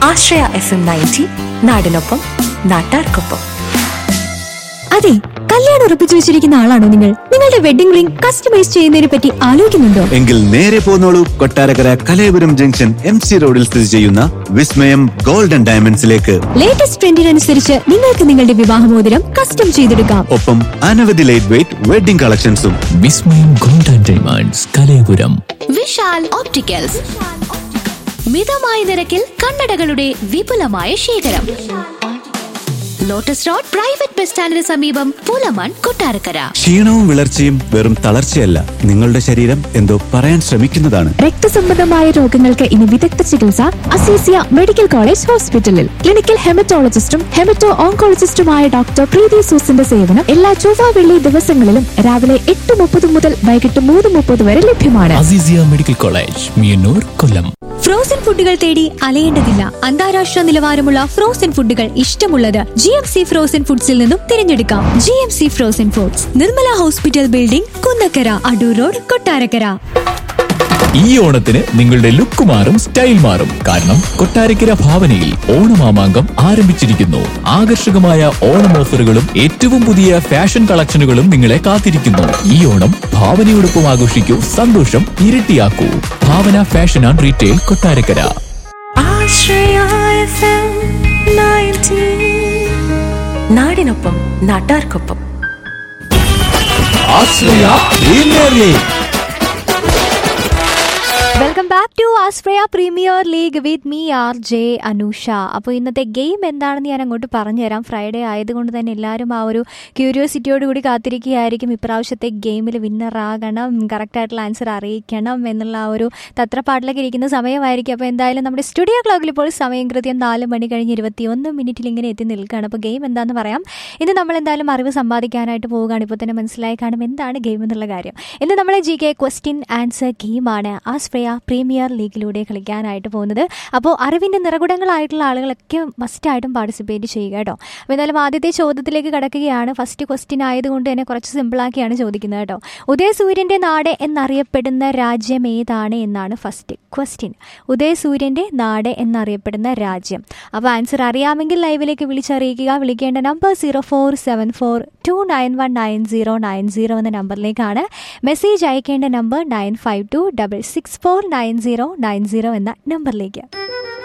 ആശ്രയ F M ninety നാടിനൊപ്പം നാട്ടാർക്കൊപ്പം അതെ കല്യാണം ഉറപ്പിച്ചു വെച്ചിരിക്കുന്ന ആളാണോ നിങ്ങൾ നിങ്ങളുടെ വെഡിംഗ് റിംഗ് കസ്റ്റമൈസ് ചെയ്യുന്നതിനെ പറ്റി ആലോചിക്കുന്നുണ്ടോ എങ്കിൽ നേരെ പോന്നോളൂ Kottarakkara Kalayapuram junction M C റോഡിൽ സ്ഥിതി ചെയ്യുന്ന വിസ്മയം ഗോൾഡൻ ഡയമണ്ട്സിലേക്ക് ലേറ്റസ്റ്റ് ട്രെൻഡിനനുസരിച്ച് നിങ്ങൾക്ക് നിങ്ങളുടെ വിവാഹമോതിരം കസ്റ്റം ചെയ്തെടുക്കാം ഒപ്പം അനവധി ലൈറ്റ് വെയിറ്റ് വെഡിംഗ് കളക്ഷൻസും Vismayam golden diamonds Kalayapuram Vishal opticals മിതമായ നിരക്കിൽ കണ്ണടകളുടെ വിപുലമായ ശേഖരം ലോട്ടസ് റോഡ് പ്രൈവറ്റ് ബസ് സ്റ്റാൻഡിന് സമീപം പൂലമൺ കൊട്ടാരക്കര ക്ഷീണവും വിളർച്ചയും വെറും തളർച്ചയല്ല നിങ്ങളുടെ ശരീരം എന്തോ പറയാൻ ശ്രമിക്കുന്നതാണ് രക്തസംബന്ധമായ രോഗങ്ങൾക്ക് ഇനി വിദഗ്ധ ചികിത്സ അസീസിയ മെഡിക്കൽ കോളേജ് ഹോസ്പിറ്റലിൽ ക്ലിനിക്കൽ ഹെമറ്റോളജിസ്റ്റും ഹെമറ്റോ ഓങ്കോളജിസ്റ്റുമായ ഡോക്ടർ പ്രീതി സൂസിന്റെ സേവനം എല്ലാ ചൊവ്വ വെള്ളി ദിവസങ്ങളിലും രാവിലെ എട്ട് മുപ്പത് മുതൽ വൈകിട്ട് മൂന്ന് മുപ്പത് വരെ ലഭ്യമാണ് Azeezia medical college Meeyannoor Kollam frozen ഫുഡുകൾ തേടി അലയേണ്ടതില്ല അന്താരാഷ്ട്ര നിലവാരമുള്ള ഫ്രോസൺ ഫുഡുകൾ ഇഷ്ടമുള്ളത് ജി എം സി ഫ്രോസൺ ഫുഡ്സിൽ നിന്നും തിരഞ്ഞെടുക്കാം G M C frozen foods Nirmala hospital building Kunnakkara Adoor road Kottarakkara ഈ ഓണത്തിന് നിങ്ങളുടെ ലുക്ക് മാറും സ്റ്റൈൽ മാറും കാരണം കൊട്ടാരക്കര ഭാവനയിൽ ഓണമാമാങ്കം ആരംഭിച്ചിരിക്കുന്നു ആകർഷകമായ ഓണം ഓഫറുകളും ഏറ്റവും പുതിയ ഫാഷൻ കളക്ഷനുകളും നിങ്ങളെ കാത്തിരിക്കുന്നു ഈ ഓണം ഭാവനയോടൊപ്പം ആഘോഷിക്കൂ സന്തോഷം ഇരട്ടിയാക്കൂ Bhavana fashion and retail Kottarakkara Ashraya F M ninety നാടിനൊപ്പം നാട്ടാർക്കൊപ്പം welcome back to Ashraya premier league with me R J Anusha അപ്പോൾ ഇന്നത്തെ ഗെയിം എന്താണെന്ന് ഞാൻ അങ്ങോട്ട് പറഞ്ഞുതരാം ഫ്രൈഡേ ആയതുകൊണ്ട് തന്നെ എല്ലാവരും ആ ഒരു ക്യൂരിയോസിറ്റിയോട് കൂടി കാത്തിരിക്കുകയായിരിക്കും ഇപ്രാവശ്യത്തെ ഗെയിമിൽ വിന്നറാകണം കറക്റ്റായിട്ടുള്ള ആൻസർ അറിയിക്കണം എന്നുള്ള ആ ഒരു തത്രപ്പാട്ടിലൊക്കെ ഇരിക്കുന്ന സമയമായിരിക്കും അപ്പോൾ എന്തായാലും നമ്മുടെ സ്റ്റുഡിയോ ക്ലോക്കിൽ ഇപ്പോൾ സമയം കൃത്യം നാല് മണി കഴിഞ്ഞ് ഇരുപത്തി ഒന്ന് മിനിറ്റിൽ ഇങ്ങനെ എത്തി നിൽക്കുകയാണ് അപ്പോൾ ഗെയിം എന്താണെന്ന് പറയാം ഇന്ന് നമ്മൾ എന്തായാലും അറിവ് സമ്പാദിക്കാനായിട്ട് പോവുകയാണ് ഇപ്പോൾ തന്നെ മനസ്സിലായി കാണും എന്താണ് ഗെയിം എന്നുള്ള കാര്യം ഇന്ന് നമ്മളെ ജി കെ ക്വസ്റ്റ്യൻ ആൻസർ ഗെയിമാണ് ആസ്പ്രയ പ്രീമിയർ ലീഗിലൂടെ കളിക്കാനായിട്ട് പോകുന്നത് അപ്പോൾ അറിവിൻ്റെ നിറകുടങ്ങളായിട്ടുള്ള ആളുകളൊക്കെ മസ്റ്റായിട്ടും പാർട്ടിസിപ്പേറ്റ് ചെയ്യുക കേട്ടോ അപ്പോൾ എന്തായാലും ആദ്യത്തെ ചോദ്യത്തിലേക്ക് കടക്കുകയാണ് ഫസ്റ്റ് ക്വസ്റ്റ്യൻ ആയതുകൊണ്ട് തന്നെ കുറച്ച് സിമ്പിളാക്കിയാണ് ചോദിക്കുന്നത് കേട്ടോ ഉദയസൂര്യൻ്റെ നാട് എന്നറിയപ്പെടുന്ന രാജ്യം ഏതാണ് എന്നാണ് ഫസ്റ്റ് ക്വസ്റ്റ്യൻ ഉദയസൂര്യൻ്റെ നാട് എന്നറിയപ്പെടുന്ന രാജ്യം അപ്പോൾ ആൻസർ അറിയാമെങ്കിൽ ലൈവിലേക്ക് വിളിച്ചറിയിക്കുക വിളിക്കേണ്ട number zero four seven four two nine one nine zero nine zero എന്ന നമ്പറിലേക്കാണ് മെസ്സേജ് അയക്കേണ്ട number nine five two double six four nine zero nine zero എന്ന നമ്പറിലേക്ക്